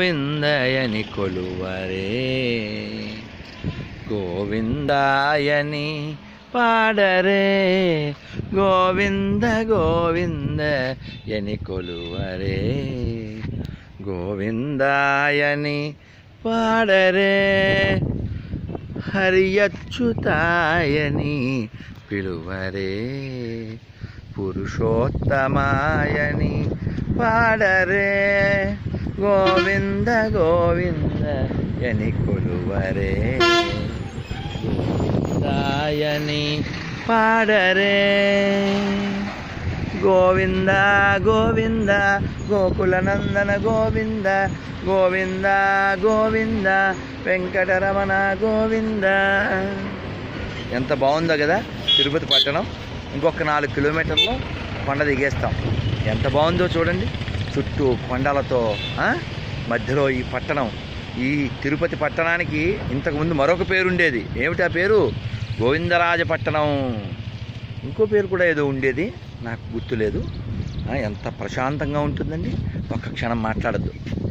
గోవిందయని కొలువరే గోవిందాయని పాడరే గోవింద గోవింద యని కొలువరే గోవిందాయని పాడరే హరియచ్యుతాయని పిలువరే పురుషోత్తమాయని పాడరే గోవింద గోవింద యని కొలువరే గోవిందాయని పాడరే గోవింద గోవింద గోకులనందన గోవింద గోవింద గోవింద వెంకటరమణ గోవింద ఎంత బాగుందో కదా తిరుపతి పట్టణం ఇంకొక నాలుగు కిలోమీటర్లు కొండ దిగేస్తాం ఎంత బాగుందో చూడండి చుట్టూ కొండలతో ఆ? మధ్యలో ఈ పట్టణం ఈ తిరుపతి పట్టణానికి ఇంతకుముందు మరొక పేరు ఉండేది ఏమిటి ఆ పేరు గోవిందరాజపట్టణం ఇంకో పేరు కూడా ఏదో ఉండేది నాకు గుర్తులేదు ఆ, ఎంత ప్రశాంతంగా ఉంటుందండి ఒక్క క్షణం మాట్లాడద్దు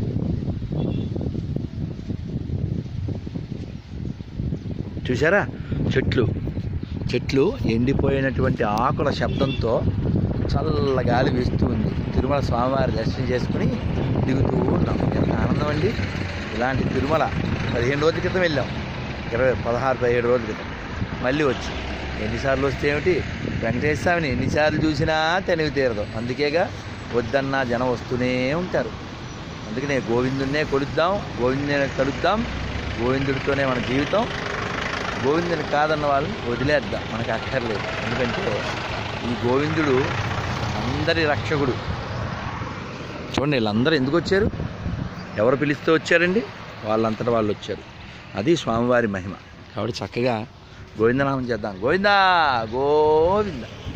చూసారా చెట్లు చెట్లు ఎండిపోయినటువంటి ఆకుల శబ్దంతో చల్ల గాలి వీస్తూ ఉంది తిరుమల స్వామివారి దర్శనం చేసుకుని దిగుతూ ఉన్నాం ఎంత ఆనందం అండి ఇలాంటి తిరుమల పదిహేను రోజుల క్రితం వెళ్ళాం ఇరవై పదహారు పదిహేడు రోజుల క్రితం మళ్ళీ వచ్చి ఎన్నిసార్లు వస్తే ఏమిటి వెంకటేశ్వర స్వామిని ఎన్నిసార్లు చూసినా తెలివి తీరదు అందుకేగా వద్దన్నా జనం వస్తూనే ఉంటారు అందుకనే గోవిందున్నే కొలుద్దాం గోవిందునే కలుద్దాం గోవిందుడితోనే మన జీవితం గోవిందుని కాదన్న వాళ్ళని వదిలేద్దాం మనకు అక్కర్లేదు ఎందుకంటే ఈ గోవిందుడు అందరి రక్షకుడు చూడండి వీళ్ళందరూ ఎందుకు వచ్చారు ఎవరు పిలిస్తే వచ్చారండి వాళ్ళంతటా వాళ్ళు వచ్చారు అది స్వామివారి మహిమ కాబట్టి చక్కగా గోవిందనామం చేద్దాం గోవిందా గోవింద